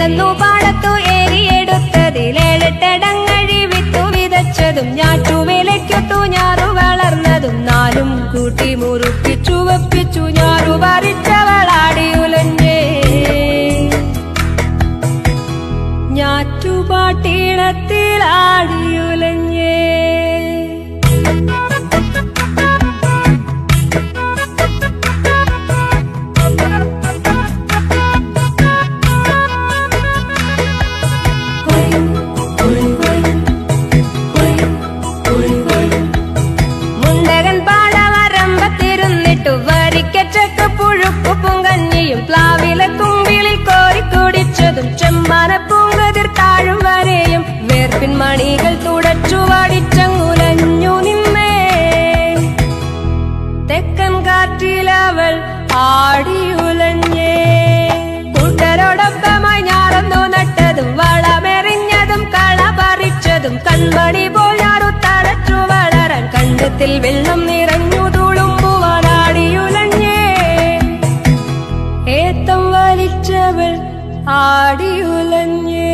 ഏതെന്നു പാടത്തു ഏരിയെടുത്തതിലേഴെട്ടടങ്ങഴി വിത്തു വിതച്ചതും ഞാറ്റുവേലയ്ക്കൊത്തു ഞാറു വളർന്നതും നാലും കൂട്ടി മുറുക്കിച്ചു വപ്പിച്ചു ഞാറു പറിച്ചവളാടി ഉലഞ്ഞേ ഞാറ്റുപാട്ടീളത്തിലാടിയുലഞ്ഞേ മുണ്ടകൻ പാടവരമ്പത്തിരുന്നിട്ടു വരിക്കച്ചക്ക് പുഴുക്കു പൂങ്കഞ്ഞിയും പ്ലാവിലെ കുമ്പിളിൽ കോരി കുടിച്ചതും ചെമ്മാന പൂങ്കതിർ താഴും വരെയും വേർപ്പിൻ മണികൾ തുടച്ചു വാടിച്ചങ്ങുലഞ്ഞു നിന്നേ തെക്കൻ കാറ്റിലവൾ ആടിയുലഞ്ഞേ കൂട്ടരോടൊപ്പമായി ഞാറന്നു നട്ടതും വളമെറിഞ്ഞതും കള പറിച്ചതും കൺമണി പോൽ ഞാറു തടച്ചു വളരാൻ കണ്ടത്തിൽ വെള്ളം നിറഞ്ഞു തുളുമ്പുവാനാടിയുലഞ്ഞേ ഏത്തം വലിച്ചവൾ ആടിയുലഞ്ഞേ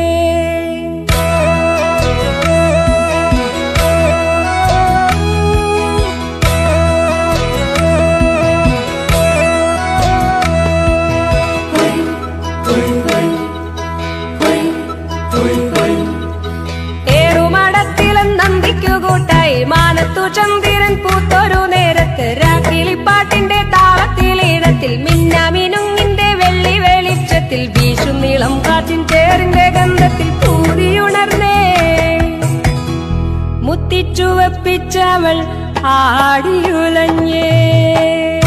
ഏറുമടത്തിലും നന്ദിക്കു കൂട്ടായി മാനത്തു ചന്ദ്രൻ പൂത്തൊരു നേരത്ത് രാക്കിളിപ്പാട്ടിന്റെ താളത്തിലീഴത്തിൽ മിന്നാമിനുങ്ങിന്റെ വെള്ളി വെളിച്ചത്തിൽ വീശും നീളം കാറ്റിൻ ചേറിന്റെ ഗന്ധത്തിൽ പൂതിയുണർന്നേ മുത്തിച്ചുവപ്പിച്ചവൾ ആടിയുലഞ്ഞേ